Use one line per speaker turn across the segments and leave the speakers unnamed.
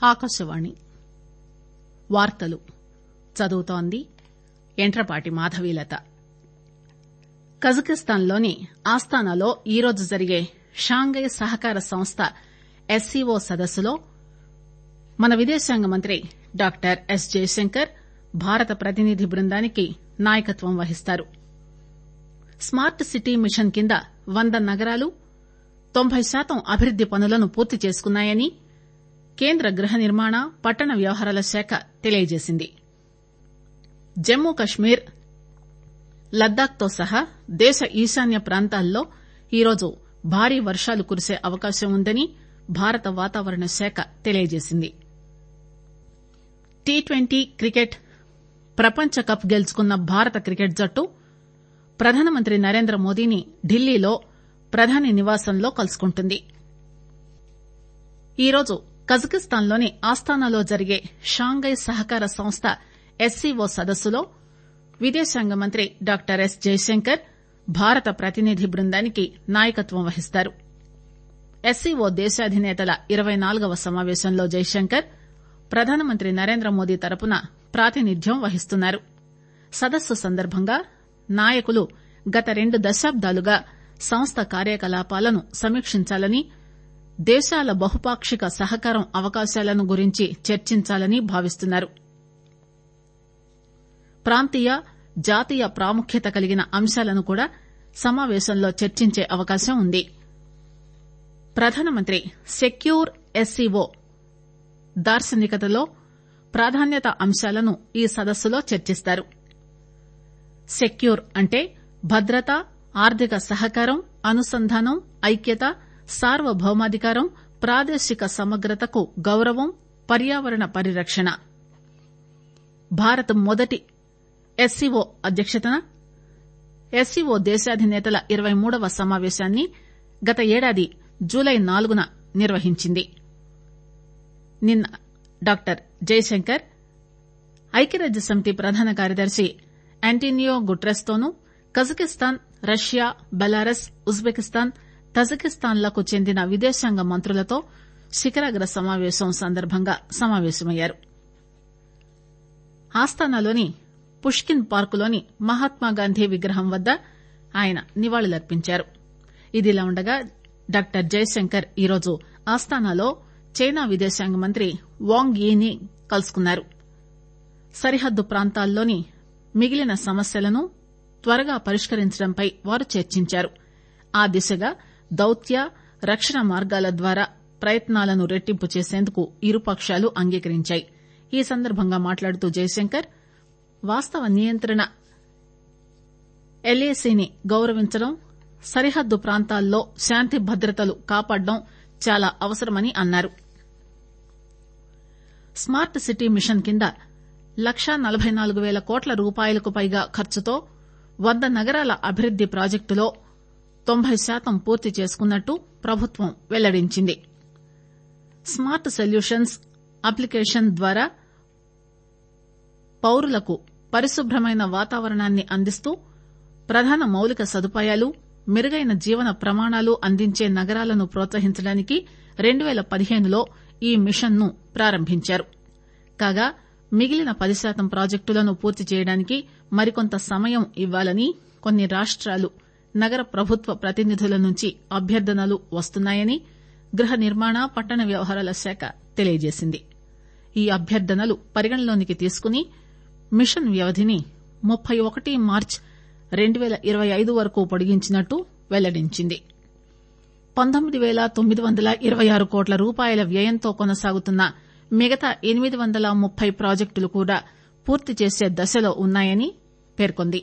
ఆకాశవాణి వార్తలు చదువుతోంది యంట్రపాటి మాధవీలత కజకిస్తాన్ లోని ఆస్తానాలో ఈరోజు జరిగే షాంఘై సహకార సంస్థ ఎస్సీఓ సదస్సులో మన విదేశాంగ మంత్రి డాక్టర్ ఎస్ జయశంకర్ భారత ప్రతినిధి బృందానికి నాయకత్వం వహిస్తారు స్మార్ట్ సిటీ మిషన్ కింద వంద నగరాలు తొంభై శాతం అభివృద్ది పనులను పూర్తి చేసుకున్నాయని కేంద్ర గృహ నిర్మాణ పట్టణ వ్యవహారాల శాఖ తెలియజేసింది జమ్మూ కశ్మీర్ లద్దాఖ్ తో సహా దేశ ఈశాన్య ప్రాంతాల్లో ఈరోజు భారీ వర్షాలు కురిసే అవకాశం ఉందని భారత వాతావరణ శాఖ తెలియజేసింది టీ ట్వంటీ క్రికెట్ ప్రపంచ కప్ గెలుచుకున్న భారత క్రికెట్ జట్టు ప్రధానమంత్రి నరేంద్ర మోదీని ఢిల్లీలో ప్రధాని నివాసంలో కలుసుకుంటుంది ఈరోజు కజకిస్తాన్ లోని ఆస్తానాలో జరిగే షాంఘై సహకార సంస్థ ఎస్సీఓ సదస్సులో విదేశాంగ మంత్రి డాక్టర్ ఎస్ జయశంకర్ భారత ప్రతినిధి బృందానికి నాయకత్వం వహిస్తారు ఎస్సీఓ దేశాధినేతల ఇరవై నాలుగవ సమావేశంలో జైశంకర్ ప్రధానమంత్రి నరేంద్ర మోదీ తరపున ప్రాతినిధ్యం వహిస్తున్నారు సదస్సు సందర్భంగా నాయకులు గత రెండు దశాబ్దాలుగా సంస్థ కార్యకలాపాలను సమీక్షించాలని దేశాల బహుపాక్షిక సహకారం అవకాశాలను గురించి చర్చించాలని భావిస్తున్నారు ప్రాంతీయ జాతీయ ప్రాముఖ్యత కలిగిన అంశాలను కూడా సమావేశంలో చర్చించే అవకాశం ఉంది ప్రధానమంత్రి సెక్యూర్ ఎస్సీఓ దార్శనికతలో ప్రాధాన్యత అంశాలను ఈ సదస్సులో చర్చిస్తారు సెక్యూర్ అంటే భద్రత ఆర్థిక సహకారం అనుసంధానం ఐక్యత సార్వభౌమాధికారం ప్రాదేశిక సమగ్రతకు గౌరవం పర్యావరణ పరిరక్షణ భారత్ మొదటి ఎస్సీఓ అధ్యక్షతన ఎస్సీఓ దేశాధినేతల ఇరవై మూడవ సమావేశాన్ని గత ఏడాది జూలై నాలుగున నిర్వహించింది నిన్న డాక్టర్ జయశంకర్ ఐక్యరాజ్యసమితి ప్రధాన కార్యదర్శి ఆంటోనియో గుట్రెస్ తోనూ Kazakhstan Russia Belarus Uzbekistan Tajikistan లకు చెందిన విదేశాంగ మంత్రులతో శిఖరాగ్ర సమావేశం సందర్భంగా సమావేశమయ్యారు ఆస్తానాలోని పుష్కిన్ పార్కులోని మహాత్మాగాంధీ విగ్రహం వద్ద ఆయన నివాళులర్పించారు ఇదిలా ఉండగా డాక్టర్ జయశంకర్ ఈరోజు ఆస్తానాలో చైనా విదేశాంగ మంత్రి వాంగ్ యీని కలుసుకున్నారు సరిహద్దు ప్రాంతాల్లోని మిగిలిన సమస్యలను త్వరగా పరిష్కరించడంపై వారు చర్చించారు ఆ దిశగా దౌత్య రక్షణ మార్గాల ద్వారా ప్రయత్నాలను రెట్టింపు చేసేందుకు ఇరుపక్షాలు అంగీకరించాయి ఈ సందర్భంగా మాట్లాడుతూ జయశంకర్ వాస్తవ నియంత్రణ ఎల్ఏసీని గౌరవించడం సరిహద్దు ప్రాంతాల్లో శాంతి భద్రతలు కాపాడడం చాలా అవసరమని అన్నారు స్మార్ట్ సిటీ మిషన్ కింద లక్షా నలబై నాలుగు పేల కోట్ల రూపాయలకు పైగా ఖర్చుతో వంద నగరాల అభివృద్ది ప్రాజెక్టులో తొంభై శాతం పూర్తి చేసుకున్నట్టు ప్రభుత్వం వెల్లడించింది స్మార్ట్ సొల్యూషన్స్ అప్లికేషన్ ద్వారా పౌరులకు పరిశుభ్రమైన వాతావరణాన్ని అందిస్తూ ప్రధాన మౌలిక సదుపాయాలు మెరుగైన జీవన ప్రమాణాలు అందించే నగరాలను ప్రోత్సహించడానికి రెండు పేల పదిహేనులో ఈ మిషన్ ను ప్రారంభించారు కాగా మిగిలిన పది శాతం ప్రాజెక్టులను పూర్తి చేయడానికి మరికొంత సమయం ఇవ్వాలని కొన్ని రాష్టాలు నగర ప్రభుత్వ ప్రతినిధుల నుంచి అభ్యర్థనలు వస్తున్నాయని గృహ నిర్మాణ పట్టణ వ్యవహారాల శాఖ తెలియజేసింది ఈ అభ్యర్థనలు పరిగణలోనికి తీసుకుని మిషన్ వ్యవధిని ముప్పై ఒకటి మార్చి రెండు పేల ఇరవై ఐదు వరకు పొడిగించినట్టు వెల్లడించింది పంతొమ్మిది పేల తొమ్మిది వందల ఇరవై ఆరు కోట్ల రూపాయల వ్యయంతో కొనసాగుతున్న మిగతా ఎనిమిది వందల ముప్పై ప్రాజెక్టులు కూడా పూర్తి చేసే దశలో ఉన్నాయని పేర్కొంది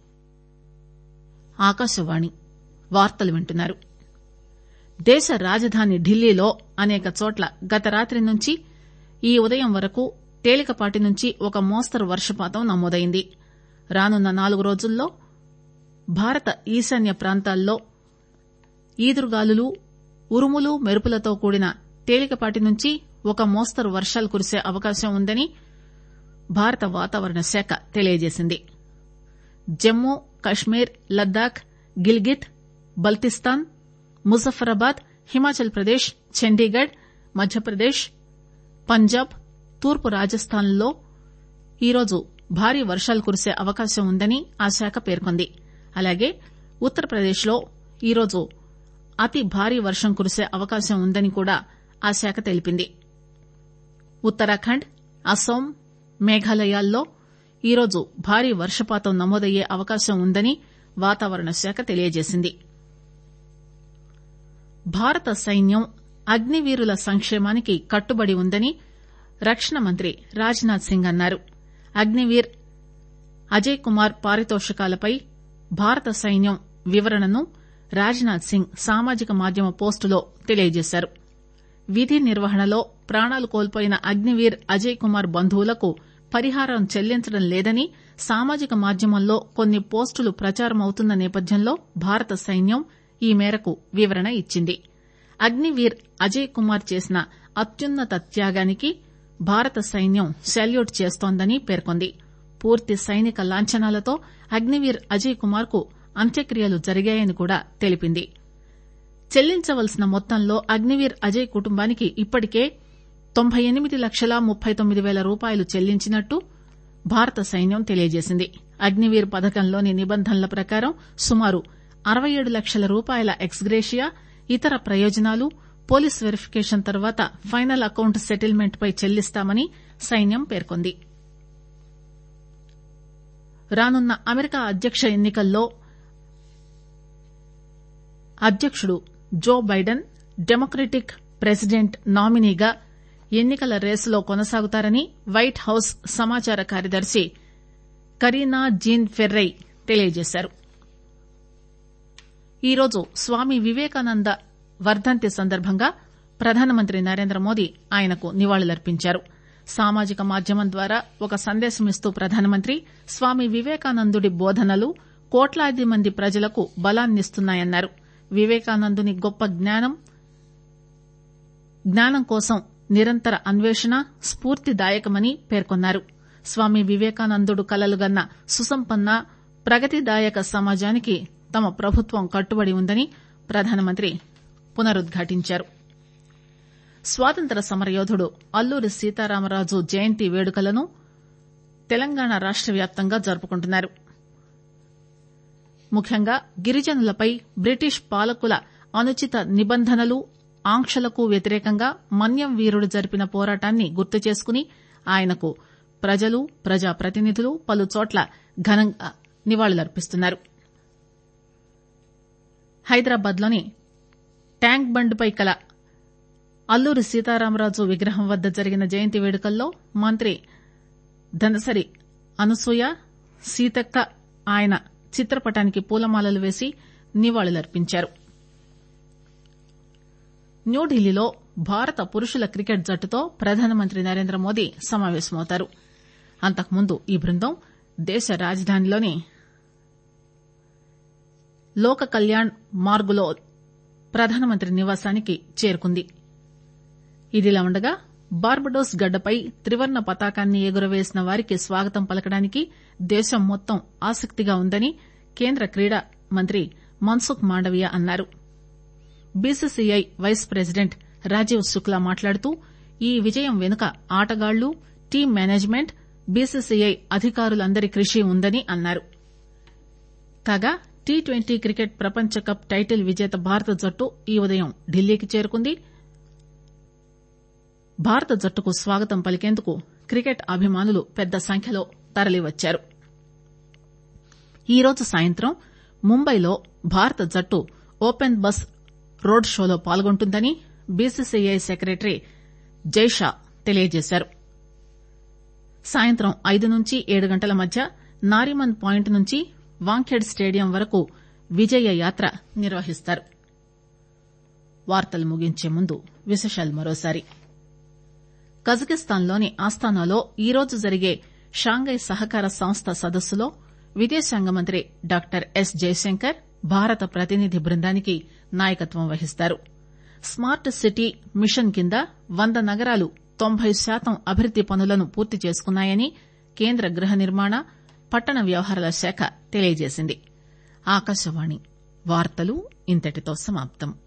ఆకాశవాణి వార్తలు వింటున్నారు దేశ రాజధాని ఢిల్లీలో అనేక చోట్ల గత రాత్రి నుంచి ఈ ఉదయం వరకు తేలికపాటి నుంచి ఒక మోస్తరు వర్షపాతం నమోదైంది రానున్న నాలుగు రోజుల్లో భారత ఈశాన్య ప్రాంతాల్లో ఈదురుగాలులు ఉరుములు మెరుపులతో కూడిన తేలికపాటి నుంచి ఒక మోస్తరు వర్షాలు కురిసే అవకాశం ఉందని భారత వాతావరణ శాఖ తెలియజేసింది జమ్మూ కశ్మీర్ లద్దాఖ్ గిల్గిత్ బల్తిస్తాన్ ముజఫరాబాద్ హిమాచల్ ప్రదేశ్ చండీగఢ్ మధ్యప్రదేశ్ పంజాబ్ తూర్పు రాజస్థాన్లలో ఈరోజు భారీ వర్షాలు కురిసే అవకాశం ఉందని ఆ శాఖ పేర్కొంది అలాగే ఉత్తరప్రదేశ్ లో ఈరోజు అతి భారీ వర్షం కురిసే అవకాశం ఉందని కూడా ఆ శాఖ తెలిపింది ఉత్తరాఖండ్ అస్సాం మేఘాలయాల్లో ఈరోజు భారీ వర్షపాతం నమోదయ్యే అవకాశం ఉందని వాతావరణ శాఖ తెలియజేసింది భారత సైన్యం అగ్నివీరుల సంక్షేమానికి కట్టుబడి ఉందని రక్షణ మంత్రి రాజ్ నాథ్ సింగ్ అన్నారు అగ్నివీర్ అజయ్ కుమార్ పారితోషికాలపై భారత సైన్యం వివరణను రాజ్ నాథ్ సింగ్ సామాజిక మాధ్యమ పోస్టులో తెలియజేశారు విధి నిర్వహణలో ప్రాణాలు కోల్పోయిన అగ్నివీర్ అజయ్ కుమార్ బంధువులకు పరిహారం చెల్లించడం లేదని సామాజిక మాధ్యమంలో కొన్ని పోస్టులు ప్రచారమవుతున్న నేపథ్యంలో భారత సైన్యం ఈ మేరకు వివరణ ఇచ్చింది అగ్నివీర్ అజయ్ కుమార్ చేసిన అత్యున్నత త్యాగానికి భారత సైన్యం సెల్యూట్ చేస్తోందని పేర్కొంది పూర్తి సైనిక లాంఛనాలతో అగ్నివీర్ అజయ్ కుమార్ కు అంత్యక్రియలు జరిగాయని కూడా తెలిపింది చెల్లించవలసిన మొత్తంలో అగ్నివీర్ అజయ్ కుటుంబానికి ఇప్పటికే తొంభై ఎనిమిది లక్షల ముప్పై తొమ్మిది పేల రూపాయలు చెల్లించినట్టు భారత సైన్యం తెలియజేసింది అగ్నివీర్ పథకంలోని నిబంధనల ప్రకారం సుమారు అరవై ఏడు లక్షల రూపాయల ఎక్స్గ్రేషియా ఇతర ప్రయోజనాలు పోలీస్ వెరిఫికేషన్ తర్వాత ఫైనల్ అకౌంట్ సెటిల్మెంట్ పై చెల్లిస్తామని సైన్యం పేర్కొంది రానున్న అమెరికా అధ్యక్ష ఎన్నికల్లో అధ్యకుడు జో బైడెన్ డెమోక్రటిక్ ప్రెసిడెంట్ నామినీగా ఎన్నికల రేసులో కొనసాగుతారని వైట్ హౌస్ సమాచార కార్యదర్శి కరీనా జీన్ ఫెర్రై తెలియజేశారు ఈరోజు స్వామి వివేకానంద వర్దంతి సందర్భంగా ప్రధానమంత్రి నరేంద్రమోదీ ఆయనకు నివాళులర్పించారు సామాజిక మాధ్యమం ద్వారా ఒక సందేశమిస్తూ ప్రధానమంత్రి స్వామి వివేకానందుడి బోధనలు కోట్లాది మంది ప్రజలకు బలాన్నిస్తున్నాయన్నారు వివేకానందుని గొప్ప జ్ఞానం జ్ఞానం కోసం నిరంతర అన్వేషణ స్పూర్తిదాయకమని పేర్కొన్నారు స్వామి వివేకానందుడు కలలుగన్న సుసంపన్న ప్రగతిదాయక సమాజానికి తమ ప్రభుత్వం కట్టుబడి ఉందని ప్రధానమంత్రి పునరుద్ఘాటించారు స్వాతంత్ర సమరయోధుడు అల్లూరి సీతారామరాజు జయంతి వేడుకలను తెలంగాణ రాష్ట వ్యాప్తంగా జరుపుకుంటున్నారు ముఖ్యంగా గిరిజనులపై బ్రిటిష్ పాలకుల అనుచిత నిబంధనలు ఆంక్షలకు వ్యతిరేకంగా మన్యం వీరుడు జరిపిన పోరాటాన్ని గుర్తు చేసుకుని ఆయనకు ప్రజలు ప్రజాప్రతినిధులు పలుచోట్ల ఘనంగా నివాళులర్పిస్తున్నారు హైదరాబాద్ లోని ట్యాంక్ బండ్పై కల అల్లూరి సీతారామరాజు విగ్రహం వద్ద జరిగిన జయంతి వేడుకల్లో మంత్రి ధనసరి అనసూయ సీతక్క ఆయన చిత్రపటానికి పూలమాలలు వేసి నివాళులర్పించారు న్యూఢిల్లీలో భారత పురుషుల క్రికెట్ జట్టుతో ప్రధానమంత్రి నరేంద్రమోదీ సమావేశమవుతారు అంతకుముందు ఈ బృందం దేశ రాజధానిలోని లోక కళ్యాణ్ మార్గులో ప్రధానమంత్రి నివాసానికి చేరుకుంది ఇదిలా ఉండగా బార్బడోస్ గడ్డపై త్రివర్ణ పతాకాన్ని ఎగురవేసిన వారికి స్వాగతం పలకడానికి దేశం మొత్తం ఆసక్తిగా ఉందని కేంద్ర క్రీడా మంత్రి మన్సుఖ్ మాండవీయ అన్నారు BCCI vice president Rajeev Shukla మాట్లాడుతూ ఈ విజయం వెనుక ఆటగాళ్లు టీం మేనేజ్మెంట్ బీసీసీఐ అధికారులందరి కృషి ఉందని అన్నారు కాగా టీ ట్వంటీ క్రికెట్ ప్రపంచ కప్ టైటిల్ విజేత భారత జట్టు ఈ ఉదయం ఢిల్లీకి చేరుకుంది భారత జట్టుకు స్వాగతం పలికేందుకు క్రికెట్ అభిమానులు పెద్ద సంఖ్యలో తరలివచ్చారు ఈరోజు సాయంత్రం ముంబైలో భారత జట్టు ఓపెన్ బస్ రోడ్ షోలో పాల్గొంటుందని బీసీసీఐ సెక్రటరీ జైషా తెలియజేశారు సాయంత్రం ఐదు నుంచి ఏడు గంటల మధ్య నారిమన్ పాయింట్ నుంచి వాంఖేడ్ స్టేడియం వరకు విజయ యాత్ర నిర్వహిస్తారు వార్తలు ముగించే ముందు విశేషాలు మరోసారి కజకిస్తాన్లోని ఆస్తానాలో ఈరోజు జరిగే షాంఘై సహకార సంస్థ సదస్సులో విదేశాంగ మంత్రి డాక్టర్ ఎస్ జయశంకర్ భారత ప్రతినిధి బృందానికి నాయకత్వం వహిస్తారు స్మార్ట్ సిటీ మిషన్ కింద వంద నగరాలు తొంభై శాతం అభివృద్ది పనులను పూర్తి చేసుకున్నాయని కేంద్ర గృహ నిర్మాణ పట్టణ వ్యవహారాల శాఖ తెలియజేసింది ఆకాశవాణి వార్తలు ఇంతటితో సమాప్తం